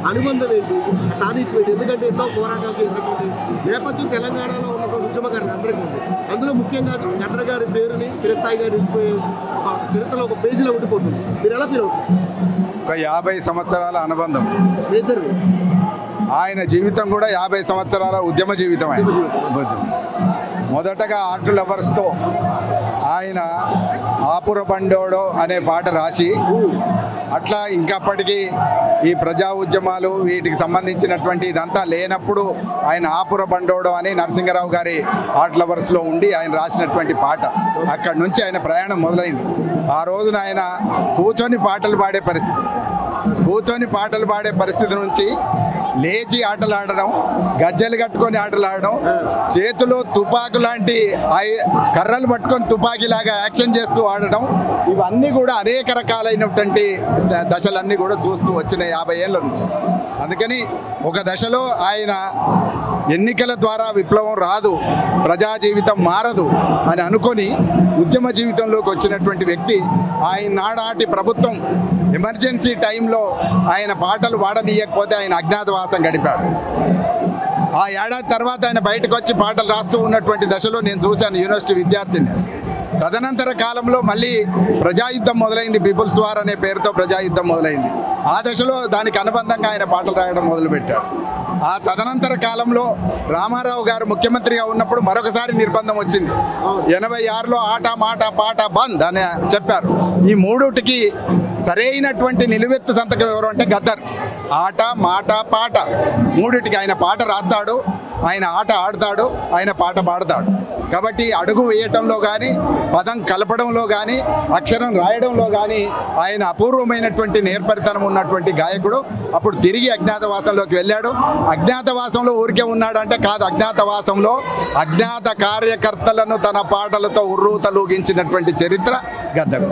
అనుబంధం ఏంటి సాధించు ఏంటి ఎందుకంటే ఎన్నో పోరాటాలు చేసినటువంటి నేపథ్యం తెలంగాణలో ఉన్నటువంటి ఉద్యమకారులు అందరికీ ఉంది అందులో ముఖ్యంగా గడ్ర గారి పేరుని చిరస్థాయిగా నిలిచిపోయే ఒక చరిత్రలో ఒక పేజీలో ఉండిపోతుంది మీరు ఎలా ఫీల్ అవుతుంది ఒక యాభై సంవత్సరాల అనుబంధం మీ ఇద్దరు ఆయన జీవితం కూడా యాభై సంవత్సరాల ఉద్యమ జీవితం ఆయన ఉద్యమం. మొదటగా ఆర్ట్ లవర్స్తో ఆయన ఆపుర బండోడో అనే పాట రాసి అట్లా ఇంకప్పటికీ ఈ ప్రజా ఉద్యమాలు వీటికి సంబంధించినటువంటి ఇదంతా లేనప్పుడు ఆయన ఆపుర బండోడో అని నరసింహరావు గారి ఆర్ట్ లవర్స్లో ఉండి ఆయన రాసినటువంటి పాట అక్కడి నుంచి ఆయన ప్రయాణం మొదలైంది ఆ రోజున ఆయన కూర్చొని పాటలు పాడే పరిస్థితి కూర్చొని పాటలు పాడే పరిస్థితి నుంచి లేచి ఆటలు ఆడడం గజ్జలు కట్టుకొని ఆటలు ఆడడం చేతిలో తుపాకు లాంటి ఐ- కర్రలు పట్టుకొని తుపాకీలాగా యాక్షన్ చేస్తూ ఆడడం ఇవన్నీ కూడా అనేక రకాలైనటువంటి ద- దశలన్నీ కూడా చూస్తూ వచ్చిన యాభై ఏళ్ళ నుంచి అందుకని ఒక దశలో ఆయన ఎన్నికల ద్వారా విప్లవం రాదు ప్రజా జీవితం మారదు అని అనుకొని ఉద్యమ జీవితంలోకి వచ్చినటువంటి వ్యక్తి ఆయన నాడాటి ప్రభుత్వం ఎమర్జెన్సీ టైంలో ఆయన పాటలు పాడనీయకపోతే ఆయన అజ్ఞాతవాసం గడిపాడు ఆ ఏడాది తర్వాత ఆయన బయటకు వచ్చి పాటలు రాస్తూ ఉన్నటువంటి దశలో నేను చూశాను యూనివర్సిటీ విద్యార్థిని తదనంతర కాలంలో మళ్ళీ ప్రజాయుద్ధం మొదలైంది పీపుల్స్ వార్ అనే పేరుతో ప్రజాయుద్ధం మొదలైంది ఆ దశలో దానికి అనుబంధంగా ఆయన పాటలు రాయడం మొదలుపెట్టారు ఆ తదనంతర కాలంలో రామారావు గారు ముఖ్యమంత్రిగా ఉన్నప్పుడు మరొకసారి నిర్బంధం వచ్చింది ఎనభై ఆరులో ఆట మాట పాట బంద్ అని చెప్పారు ఈ మూడుటికి సరైనటువంటి నిలువెత్తు సంతకం ఎవరు అంటే గద్దర్ ఆట మాట పాట మూడిటికి ఆయన పాట రాస్తాడు ఆయన ఆట ఆడతాడు ఆయన పాట పాడతాడు కాబట్టి అడుగు వేయటంలో కానీ పదం కలపడంలో కానీ అక్షరం రాయడంలో కానీ ఆయన అపూర్వమైనటువంటి నేర్పరితనం ఉన్నటువంటి గాయకుడు అప్పుడు తిరిగి అజ్ఞాతవాసంలోకి వెళ్ళాడు అజ్ఞాతవాసంలో ఊరికే ఉన్నాడు అంటే కాదు అజ్ఞాతవాసంలో అజ్ఞాత కార్యకర్తలను తన పాటలతో ఉర్రూతలూగించినటువంటి చరిత్ర గద్దరు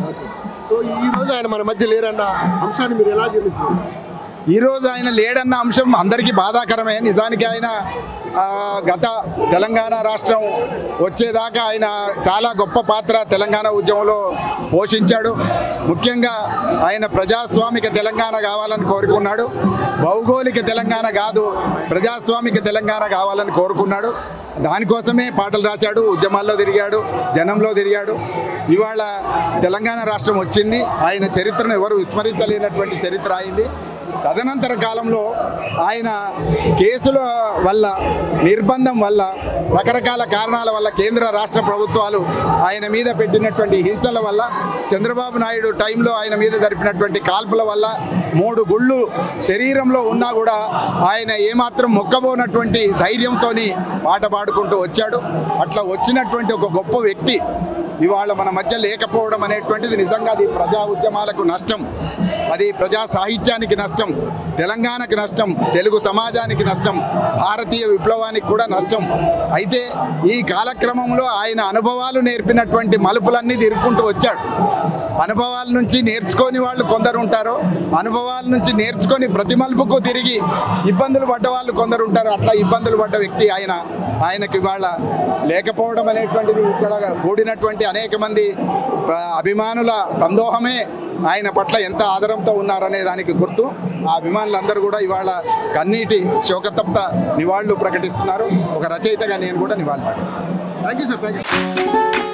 సో ఈ రోజు ఆయన మన మధ్య లేరన్న అంశాన్ని మీరు ఎలా జీవిస్తున్నారు ఈరోజు ఆయన లేడన్న అంశం అందరికీ బాధాకరమే నిజానికి ఆయన ఆ, గత తెలంగాణ రాష్ట్రం వచ్చేదాకా ఆయన చాలా గొప్ప పాత్ర తెలంగాణ ఉద్యమంలో పోషించాడు ముఖ్యంగా ఆయన ప్రజాస్వామిక తెలంగాణ కావాలని కోరుకున్నాడు భౌగోళిక తెలంగాణ కాదు ప్రజాస్వామిక తెలంగాణ కావాలని కోరుకున్నాడు దానికోసమే పాటలు రాశాడు ఉద్యమాల్లో తిరిగాడు జనంలో తిరిగాడు ఇవాళ తెలంగాణ రాష్ట్రం వచ్చింది ఆయన చరిత్రను ఎవరు విస్మరించలేనటువంటి చరిత్ర అయింది తదనంతర కాలంలో ఆయన కేసుల వల్ల నిర్బంధం వల్ల రకరకాల కారణాల వల్ల కేంద్ర రాష్ట్ర ప్రభుత్వాలు ఆయన మీద పెట్టినటువంటి హింసల వల్ల చంద్రబాబు నాయుడు టైంలో ఆయన మీద జరిపినటువంటి కాల్పుల వల్ల మూడు గుళ్ళు శరీరంలో ఉన్నా కూడా ఆయన ఏమాత్రం మొక్కబోనటువంటి ధైర్యంతో పాట పాడుకుంటూ వచ్చాడు అట్లా వచ్చినటువంటి ఒక గొప్ప వ్యక్తి ఇవాళ మన మధ్య లేకపోవడం అనేటువంటిది నిజంగా అది ప్రజా ఉద్యమాలకు నష్టం అది ప్రజా సాహిత్యానికి నష్టం తెలంగాణకి నష్టం తెలుగు సమాజానికి నష్టం భారతీయ విప్లవానికి కూడా నష్టం అయితే ఈ కాలక్రమంలో ఆయన అనుభవాలు నేర్పినటువంటి మలుపులన్నీ తిరుక్కుంటూ వచ్చాడు అనుభవాల నుంచి నేర్చుకొని వాళ్ళు కొందరు ఉంటారు అనుభవాల నుంచి నేర్చుకొని ప్రతి మలుపుకు తిరిగి ఇబ్బందులు పడ్డ వాళ్ళు కొందరు ఉంటారు అట్లా ఇబ్బందులు పడ్డ వ్యక్తి ఆయన ఆయనకి ఇవాళ లేకపోవడం అనేటువంటిది ఇక్కడ కూడినటువంటి అనేక మంది ప్ర- అభిమానుల సందోహమే ఆయన పట్ల ఎంత ఆదరంతో ఉన్నారనే దానికి గుర్తు ఆ అభిమానులందరూ కూడా ఇవాళ కన్నీటి శోకతప్త నివాళులు ప్రకటిస్తున్నారు ఒక రచయితగా నేను కూడా నివాళులు ప్రకటిస్తున్నాను thank you sir thank you